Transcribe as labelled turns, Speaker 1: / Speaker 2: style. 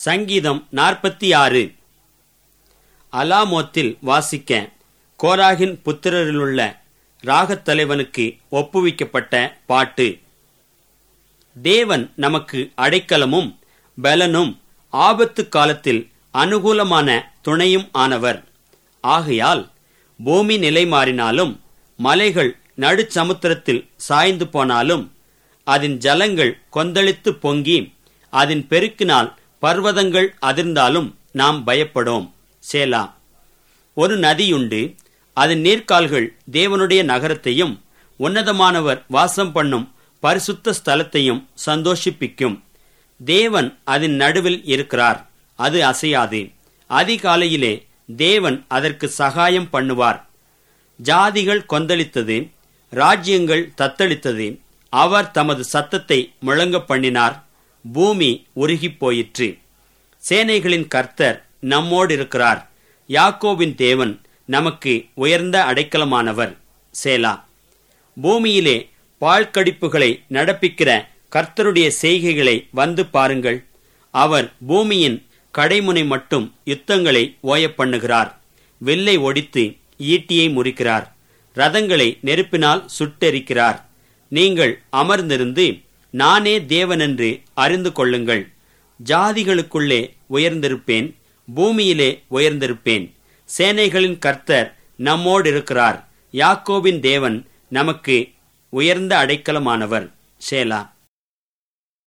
Speaker 1: சங்கீதம் நாற்பத்தி ஆறு அலாமோத்தில் வாசிக்க கோராகின் புத்திரரிலுள்ள ராகத் தலைவனுக்கு ஒப்புவிக்கப்பட்ட பாட்டு தேவன் நமக்கு அடைக்கலமும் பலனும் ஆபத்து காலத்தில் அனுகூலமான துணையும் ஆனவர் ஆகையால் பூமி நிலை மாறினாலும் மலைகள் நடுச்சமுத்திரத்தில் சாய்ந்து போனாலும் அதன் ஜலங்கள் கொந்தளித்து பொங்கி அதன் பெருக்கினால் பர்வதங்கள் அதிர்ந்தாலும் நாம் பயப்படோம் சேலா ஒரு நதியுண்டு அதன் நீர்க்கால்கள் தேவனுடைய நகரத்தையும் உன்னதமானவர் வாசம் பண்ணும் பரிசுத்த ஸ்தலத்தையும் சந்தோஷிப்பிக்கும் தேவன் அதன் நடுவில் இருக்கிறார் அது அசையாது அதிகாலையிலே தேவன் அதற்கு சகாயம் பண்ணுவார் ஜாதிகள் கொந்தளித்தது ராஜ்யங்கள் தத்தளித்தது அவர் தமது சத்தத்தை முழங்க பண்ணினார் பூமி உருகிப் போயிற்று சேனைகளின் கர்த்தர் நம்மோடு இருக்கிறார் யாக்கோவின் தேவன் நமக்கு உயர்ந்த அடைக்கலமானவர் சேலா பூமியிலே பாழ்கடிப்புகளை நடப்பிக்கிற கர்த்தருடைய செய்கைகளை வந்து பாருங்கள் அவர் பூமியின் கடைமுனை மட்டும் யுத்தங்களை ஓயப் பண்ணுகிறார் வெள்ளை ஒடித்து ஈட்டியை முறிக்கிறார் ரதங்களை நெருப்பினால் சுட்டெரிக்கிறார் நீங்கள் அமர்ந்திருந்து நானே தேவனென்று அறிந்து கொள்ளுங்கள் ஜாதிகளுக்குள்ளே உயர்ந்திருப்பேன் பூமியிலே உயர்ந்திருப்பேன் சேனைகளின் கர்த்தர் நம்மோடு இருக்கிறார் யாக்கோபின் தேவன் நமக்கு உயர்ந்த அடைக்கலமானவர் ஷேலா